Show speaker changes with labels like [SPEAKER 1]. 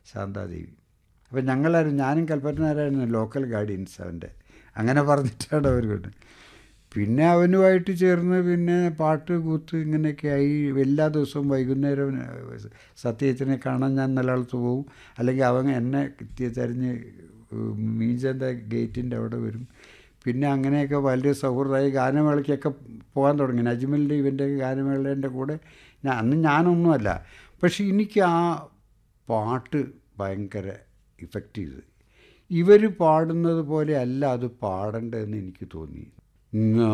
[SPEAKER 1] ശാന്താദേവി അപ്പം ഞങ്ങളായിരുന്നു ഞാനും കൽപ്പറ്റനാരായിരുന്നു local guardians അവൻ്റെ അങ്ങനെ പറഞ്ഞിട്ടാണ് അവർ കൊണ്ട് പിന്നെ അവനുമായിട്ട് ചേർന്ന് പിന്നെ പാട്ട് കൂത്ത് ഇങ്ങനെയൊക്കെ ആയി എല്ലാ ദിവസവും വൈകുന്നേരം സത്യത്തിനെ കാണാൻ ഞാൻ നിലനിർത്ത് പോവും അല്ലെങ്കിൽ അവൻ എന്നെ തിരിഞ്ഞ് മീൻചന്ത ഗേറ്റിൻ്റെ അവിടെ വരും പിന്നെ അങ്ങനെയൊക്കെ വലിയ സൗഹൃദമായി ഗാനമേളയ്ക്കൊക്കെ പോകാൻ തുടങ്ങി നജ്മലിൻ്റെ ഇവൻ്റെ ഗാനമേളേൻ്റെ കൂടെ ഞാൻ അന്ന് ഞാനൊന്നുമല്ല പക്ഷെ എനിക്ക് ആ പാട്ട് ഭയങ്കര ഇഫക്റ്റ് ചെയ്തു ഇവർ പാടുന്നത് പോലെ അല്ല അത് പാടേണ്ടതെന്ന് എനിക്ക് തോന്നി